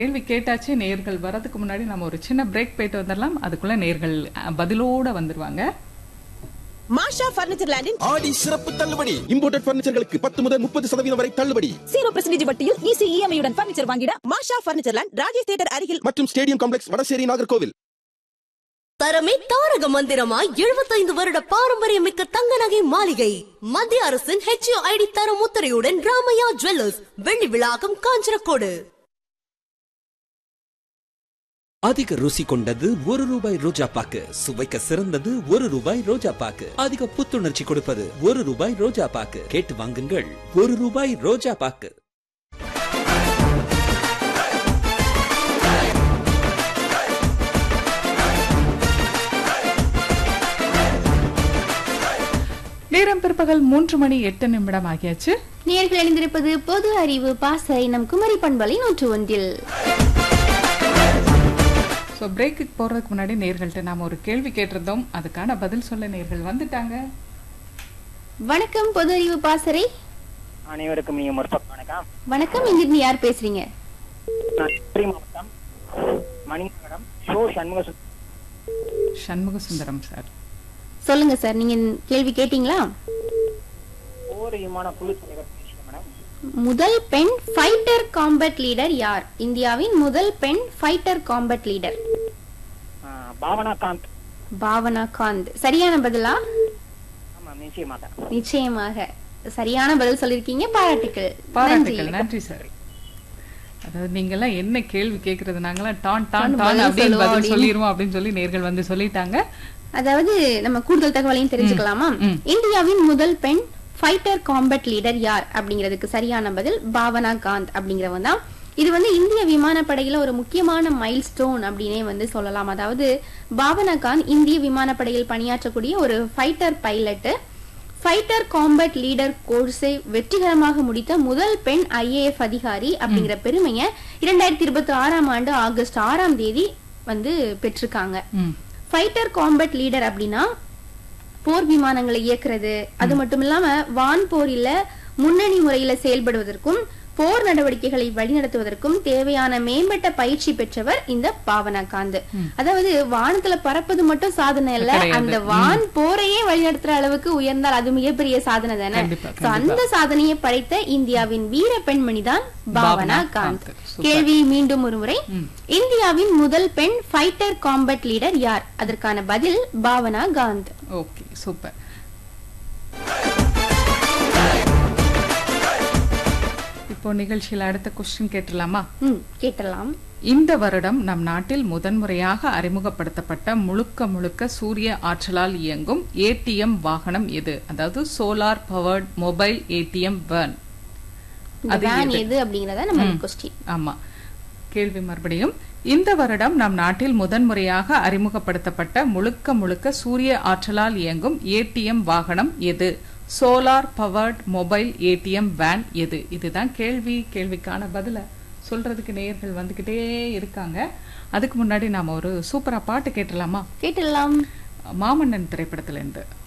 கேள்வி கேட்டாச்சு நேர்கள் வரதுக்கு முன்னாடி நம்ம ஒரு சின்ன பிரேக் போயிட்டு வந்துடலாம் அதுக்குள்ள நேர்கள் அஹ், பதிலோட வந்துருவாங்க மாஷா பர்னிச்சர் லேண்டின் ஆடி சிறப்பு தள்ளுபடி இம்போர்ட்டட் பர்னிச்சர்களுக்கு பத்து முதல் முப்பது சதவீதம் வரை தள்ளுபடி ஜீரோ பெர்சன்டேஜ் வட்டியில் ஈஸி இஎம்ஐ உடன் பர்னிச்சர் வாங்கிட Masha furniture land Rajesh theatre அருகில் மற்றும் ஸ்டேடியம் காம்ப்ளெக்ஸ் வடசேரி நாகர்கோவில் தரமே தாரக மந்திரமாய் எழுபத்தைந்து வருட பாரம்பரியமிக்க தங்க நகை மாளிகை மத்திய அரசின் ஹெச்ஐடி தரம் முத்திரையுடன் ராமையா ஜுவல்லர்ஸ் வெள்ளி விழாக்கம் காஞ்சனக்கோடு அதிக ருசி கொண்டது ஒரு ரூபாய் ரோஜா பாக்கு சுவைக்க சிறந்தது ஒரு ரூபாய் ரோஜா பாக்கு அதிக புத்துணர்ச்சி கொடுப்பது ஒரு ரூபாய் ரோஜா பாக்கு கேட்டு வாங்குங்கள் ஒரு ரூபாய் ரோஜா பாக்கு நேரம் பிற்பகல் மூன்று மணி எட்டு நிமிடம் ஆகியாச்சு நேர்கள் அணிந்திருப்பது பொது அறிவு பாசறை நம் குமரி பண்பலை நூற்று ஒன்றில் ஸோ பிரேக்குக்கு போறதுக்கு முன்னாடி நேர்கள்ட்ட நாம ஒரு கேள்வி கேட்டிருந்தோம் அதுக்கான பதில் சொல்ல நேர்கள் வந்துட்டாங்க வணக்கம் பொது அறிவு பாசறை அனைவருக்கும் நீங்க முற்பக் வணக்கம் வணக்கம் இங்கிருந்து யார் பேசுறீங்க நான் திருப்பதி மாவட்டம் மணிநகரம் ஷோ சண்முக சுந்தரம். சண்முக சுந்தரம் சார் சொல்லுங்க சார் நீங்க கேள்வி கேட்டீங்களா போர் விமான குழு தலைவர் பேசுகிறேன் மேடம் முதல் பெண் ஃபைட்டர் காம்பட் லீடர் யார் இந்தியாவின் முதல் பெண் ஃபைட்டர் காம்பட் லீடர் ஆ, பாவனா காந்த் பாவனா காந்த் சரியான பதிலா ஆமா நிச்சயமாக நிச்சயமாக சரியான பதில் சொல்லிருக்கீங்க பாராட்டுக்கள் பாராட்டுகள் நன்றி. நன்றி சார் அதாவது நீங்க எல்லாம் என்ன கேள்வி கேக்குறது நாங்கெல்லாம் டான் டான் டான் டான் பதில் அப்படின்னு சொல்லுவோம் பதில் அப்படின்னு. சொல்லிடுவோம் அப்படின்னு சொல்லி நேர்கள் வந்து சொல்லிட்டாங்க அதாவது நம்ம கூடுதல் தகவலையும் தெரிஞ்சுக்கலாமா ம். இந்தியாவின் முதல் பெண் ஃபைட்டர் காம்பட் லீடர் யார் அப்படிங்கிறதுக்கு சரியான பதில் பாவனா காந்த் அப்படிங்கிறவங்க தான் இது வந்து இந்திய விமானப்படையில ஒரு முக்கியமான மைல் ஸ்டோன் அப்படின்னே வந்து சொல்லலாம் அதாவது பாவனா காந்த் இந்திய விமானப்படையில் பணியாற்றக்கூடிய ஒரு fighter pilot fighter combat leader கோர்ஸை வெற்றிகரமாக முடித்த முதல் பெண் ஐஏஎஃப் அதிகாரி அப்படிங்கிற பெருமையை இரண்டாயிரத்தி இருபத்தி ஆறாம் ஆண்டு ஆகஸ்ட் ஆறாம் தேதி வந்து பெற்றிருக்காங்க ம். ஃபைட்டர் காம்பட் லீடர் அப்படின்னா போர் விமானங்களை இயக்குறது அது மட்டும் இல்லாம வான் போரில முன்னணி முறையில செயல்படுவதற்கும் போர் நடவடிக்கைகளை வழிநடத்துவதற்கும் தேவையான மேம்பட்ட பயிற்சி பெற்றவர் இந்த பாவனா காந்த் அதாவது வானத்துல பறப்பது மட்டும் சாதனை இல்ல கிடையாது. அந்த வான் போரையே வழிநடத்துற அளவுக்கு உயர்ந்தால் அது மிகப்பெரிய சாதனை தானே கண்டிப்பா, So, கண்டிப்பா. அந்த சாதனையை படைத்த இந்தியாவின் வீர பெண்மணி தான் பாவனா பாவனா காந்த் காந்த். சூப்பர். கேள்வி மீண்டும் ஒரு முறை இந்தியாவின் முதல் பெண் ஃபைட்டர் காம்பட் லீடர் யார் அதற்கான பதில் பாவனா காந்த் ஓகே சூப்பர் இப்போ நிகழ்ச்சியில் அடுத்த கொஸ்டின் கேட்டுலாமா ம் கேட்டலாம் இந்த வருடம் நம் நாட்டில் முதன்முறையாக அறிமுகப்படுத்தப்பட்ட முழுக்க முழுக்க சூரிய ஆற்றலால் இயங்கும் ஏடிஎம் வாகனம் எது அதாவது solar powered mobile ATM van இந்த அது வேன் எது? எது அப்படிங்கறத நம்ம கொஸ்டின் ஆமா கேள்வி மறுபடியும் இந்த வருடம் நம் நாட்டில் முதன்முறையாக அறிமுகப்படுத்தப்பட்ட முழுக்க முழுக்க சூரிய ஆற்றலால் இயங்கும் ஏடிஎம் வாகனம் எது solar powered mobile ATM van எது இதுதான் கேள்வி கேள்விக்கான பதில சொல்றதுக்கு நேயர்கள் வந்துகிட்டே இருக்காங்க அதுக்கு முன்னாடி நாம ஒரு சூப்பரா பாட்டு கேட்டலாமா கேட்டலாம் மாமன்னன் திரைப்படத்துல இருந்து